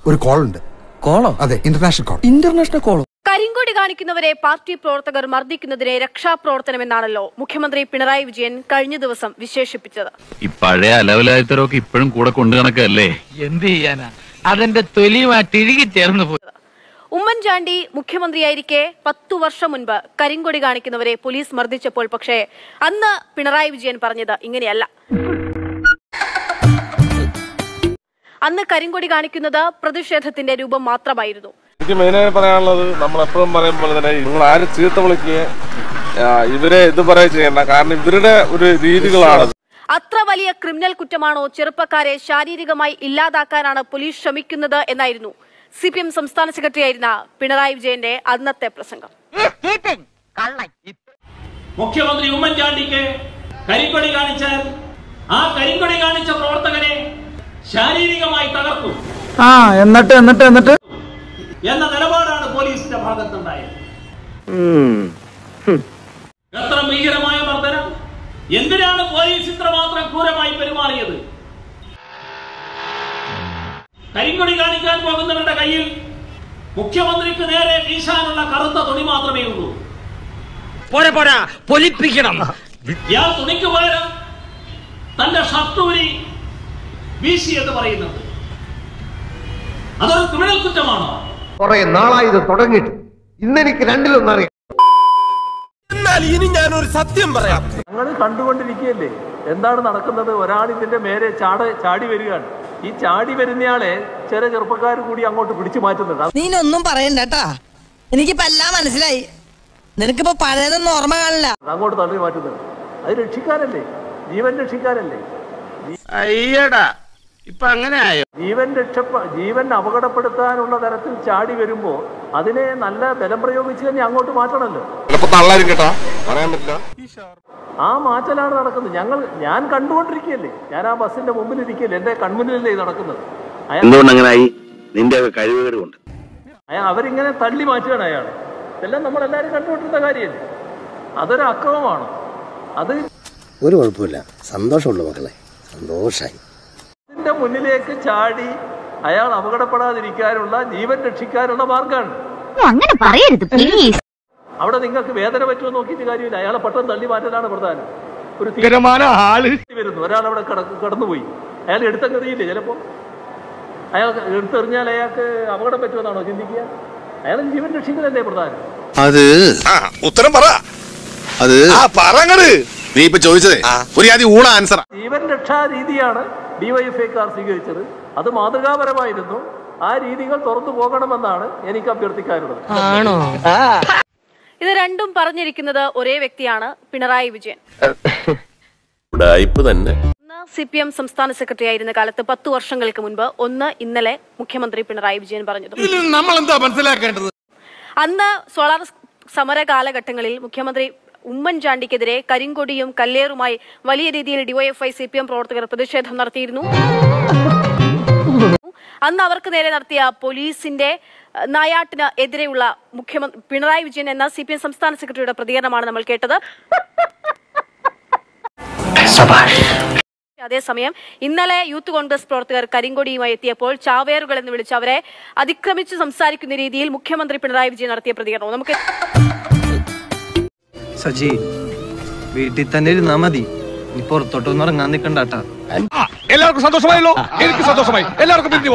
ഒരു കോൾ ഉണ്ട് കോളോ അതെ ഇന്റർനാഷണൽ കോൾ ഇന്റർനാഷണൽ കോളോ കരിങ്കൊടി കാണിക്കുന്നവരെ പാർട്ടി പ്രവർത്തകർ മർദ്ദിക്കുന്നതിനെ രക്ഷാപ്രവർത്തനമെന്നാണല്ലോ മുഖ്യമന്ത്രി പിണറായി വിജയൻ കഴിഞ്ഞ ദിവസം വിശേഷിപ്പിച്ചത് ഈ പഴയ അലവലായത്തരൊക്കെ ഇപ്പോഴും കൂടെ കൊണ്ടു കണക്കല്ലേ എന്ത് ചെയ്യാനാ അതെന്റെ തൊലിയുമായിട്ട് ഇഴുകി ചേർന്ന് പോയി ഉമ്മൻചാണ്ടി മുഖ്യമന്ത്രിയായിരിക്കെ പത്തു വർഷം മുൻപ് കരിങ്കൊടി കാണിക്കുന്നവരെ പോലീസ് മർദ്ദിച്ചപ്പോൾ പക്ഷേ അന്ന് പിണറായി വിജയൻ പറഞ്ഞത് ഇങ്ങനെയല്ല അന്ന് കരിങ്കൊടി കാണിക്കുന്നത് പ്രതിഷേധത്തിന്റെ രൂപം മാത്രമായിരുന്നു എനിക്ക് മെയിനായി പറയാനുള്ളത് നമ്മൾ എപ്പോഴും പറയും പോലെ തന്നെ നിങ്ങൾ ആരും ചീത്ത വിളിക്കുകയും ആ, ഇവരെ ഇത് പറയുകയും ചെയ്യണ്ട കാരണം ഇവരുടെ ഒരു രീതികളാണ് അത്ര വലിയ ക്രിമിനൽ കുറ്റമാണോ ചെറുപ്പക്കാരെ ശാരീരികമായി ഇല്ലാതാക്കാനാണ് പോലീസ് ശ്രമിക്കുന്നത് എന്നായിരുന്നു സി പി എം സംസ്ഥാന സെക്രട്ടറി ആയിരുന്ന പിണറായി വിജയന്റെ അന്നത്തെ പ്രസംഗം മുഖ്യമന്ത്രി ഉമ്മൻചാണ്ടിക്ക് കരിങ്കൊടി കാണിച്ചാൽ ആ കരിങ്കൊടി കാണിച്ച പ്രവർത്തകനെ ശാരീരികമായി തകർക്കും ആ എന്നിട്ട് എന്നിട്ട് എന്നിട്ട് എന്ന നിലപാടാണ് പോലീസിന്റെ ഭാഗത്തുണ്ടായത് എത്ര ഭീകരമായ മർദ്ദനം എന്തിനാണ് പോലീസ് ഇത്രമാത്രം ക്രൂരമായി പെരുമാറിയത് കരിങ്കൊടി കാണിക്കാൻ പോകുന്നവരുടെ കയ്യിൽ മുഖ്യമന്ത്രിക്ക് നേരെ വീശാനുള്ള കറുത്ത തുണി മാത്രമേ ഉള്ളൂ പോരാ പോരാ പൊലിപ്പിക്കണം ഇയാൾ തുണിക്ക് പകരം തന്റെ ഷർട്ടൂരി വീശി എന്ന് പറയുന്നത് അതൊരു ക്രിമിനൽ കുറ്റമാണോ കുറെ നാളായി ഇത് തുടങ്ങിയിട്ട് ഇന്നെനിക്ക് രണ്ടിലൊന്നറിയാം ഞങ്ങൾ കണ്ടുകൊണ്ടിരിക്കുകയല്ലേ എന്താണ് നടക്കുന്നത് ഒരാൾ ഇതിന്റെ മേലെ ചാട ചാടി വരികയാണ് ഈ ചാടി വരുന്നയാളെ ചില ചെറുപ്പക്കാർ കൂടി അങ്ങോട്ട് പിടിച്ചു മാറ്റുന്നുണ്ട് അത് നീനൊന്നും പറയണ്ടട്ടാ എനിക്കിപ്പോ എല്ലാം മനസ്സിലായി നിനക്കിപ്പോ പഴയതൊന്നും ഓർമ്മ കാണില്ല അങ്ങോട്ട് തള്ളി മാറ്റുന്നുണ്ട് അത് രക്ഷിക്കാനല്ലേ ജീവൻ രക്ഷിക്കാനല്ലേ അയ്യടാ ഇപ്പൊ അങ്ങനെ ആയോ ജീവൻ രക്ഷപ്പ ജീവൻ അപകടപ്പെടുത്താനുള്ള തരത്തിൽ ചാടി വരുമ്പോ അതിനെ നല്ല ബലം പ്രയോഗിച്ച് തന്നെ അങ്ങോട്ട് മാറ്റണമല്ലോ ചിലപ്പോ തള്ളാരും കേട്ടോ പറയാൻ പറ്റില്ല ആ മാറ്റലാണ് നടക്കുന്നത് ഞങ്ങൾ ഞാൻ കണ്ടുകൊണ്ടിരിക്കുകയല്ലേ ഞാൻ ആ ബസ്സിന്റെ മുമ്പിൽ ഇരിക്കുകയല്ലേ എന്റെ കൺമുന്നിലല്ലേ ഇത് നടക്കുന്നത് അയാൾ എന്തുകൊണ്ടങ്ങനായി നിന്റെ കഴിവുകേട് കൊണ്ട് അയാൾ അവരിങ്ങനെ തള്ളി മാറ്റുകയാണ് അയാൾ ഇതെല്ലാം നമ്മളെല്ലാവരും കണ്ടുകൊണ്ടിരുന്ന കാര്യമല്ലേ അതൊരു അക്രമമാണ് അത് ഒരു കുഴപ്പമില്ല സന്തോഷമുള്ളൂ മക്കളെ സന്തോഷായി ഇതിന്റെ മുന്നിലേക്ക് ചാടി അയാൾ അപകടപ്പെടാതിരിക്കാനുള്ള ജീവൻ രക്ഷിക്കാനുള്ള മാർഗമാണ് അങ്ങനെ പറയരുത് പ്ലീസ് അവിടെ നിങ്ങൾക്ക് വേദന പറ്റുമോ നോക്കിയിട്ട് കാര്യമില്ല അയാളെ പെട്ടെന്ന് തള്ളി മാറ്റലാണ് പ്രധാനം ഒരു തീ ആള് വരുന്നു ഒരാൾ അവിടെ കട- കടന്നുപോയി അയാൾ എടുത്തെറിയില്ലേ ചിലപ്പോ അയാൾ എടുത്തെറിഞ്ഞാൽ അയാൾക്ക് അപകടം പറ്റുമെന്നാണോ ചിന്തിക്കുക അയാൾ ജീവൻ രക്ഷിക്കലല്ലേ പ്രധാനം അത് ഉത്തരം പറ അത് ആ പറങ്ങട് നീ ഇപ്പൊ ചോദിച്ചതേ ഒരു ആദ്യം ഊണ ആൻസർ ജീവൻ രക്ഷാ രീതിയാണ് ഡിവൈഎഫ്ഐക്കാർ സ്വീകരിച്ചത് അത് മാതൃകാപരമായിരുന്നു ആ രീതികൾ തുറന്നു പോകണമെന്നാണ് എനിക്ക് അഭ്യർത്ഥിക്കാനുള്ളത് ഇത് രണ്ടും പറഞ്ഞിരിക്കുന്നത് ഒരേ വ്യക്തിയാണ് പിണറായി വിജയൻ ഉടായിപ്പ് തന്നെ ഒന്ന് സി പി എം സംസ്ഥാന സെക്രട്ടറി ആയിരുന്ന കാലത്ത് പത്തു വർഷങ്ങൾക്ക് മുൻപ് ഒന്ന് ഇന്നലെ മുഖ്യമന്ത്രി പിണറായി വിജയൻ പറഞ്ഞത് നമ്മൾ എന്താ മനസ്സിലാക്കേണ്ടത് അന്ന് സോളാർ സമര കാലഘട്ടങ്ങളിൽ മുഖ്യമന്ത്രി ഉമ്മൻചാണ്ടിക്കെതിരെ കരിങ്കൊടിയും കല്ലേറുമായി വലിയ രീതിയിൽ ഡിവൈഎഫ്ഐ സി പി എം പ്രവർത്തകർ പ്രതിഷേധം നടത്തിയിരുന്നു അന്ന് അവർക്ക് നേരെ നടത്തിയ പോലീസിന്റെ അഹ്, നായാട്ടിന് എതിരെയുള്ള മുഖ്യമന്ത്രി പിണറായി വിജയൻ എന്ന സി പി എം സംസ്ഥാന സെക്രട്ടറിയുടെ പ്രതികരണമാണ് നമ്മൾ കേട്ടത് അതേസമയം ഇന്നലെ യൂത്ത് കോൺഗ്രസ് പ്രവർത്തകർ കരിങ്കൊടിയുമായി എത്തിയപ്പോൾ ചാവേറുകൾ എന്ന് വിളിച്ച് അവരെ അതിക്രമിച്ച് സംസാരിക്കുന്ന രീതിയിൽ മുഖ്യമന്ത്രി പിണറായി വിജയൻ നടത്തിയ പ്രതികരണം നമുക്ക് സജി വീട്ടിൽ തന്നെ ഇരുന്നാ മതി നീ പുറത്തോട്ടൊന്നും ഇറങ്ങാൻ നിക്കണ്ടാട്ടാ എല്ലാവർക്കും സന്തോഷമായല്ലോ എനിക്ക് സന്തോഷമായി എല്ലാവർക്കും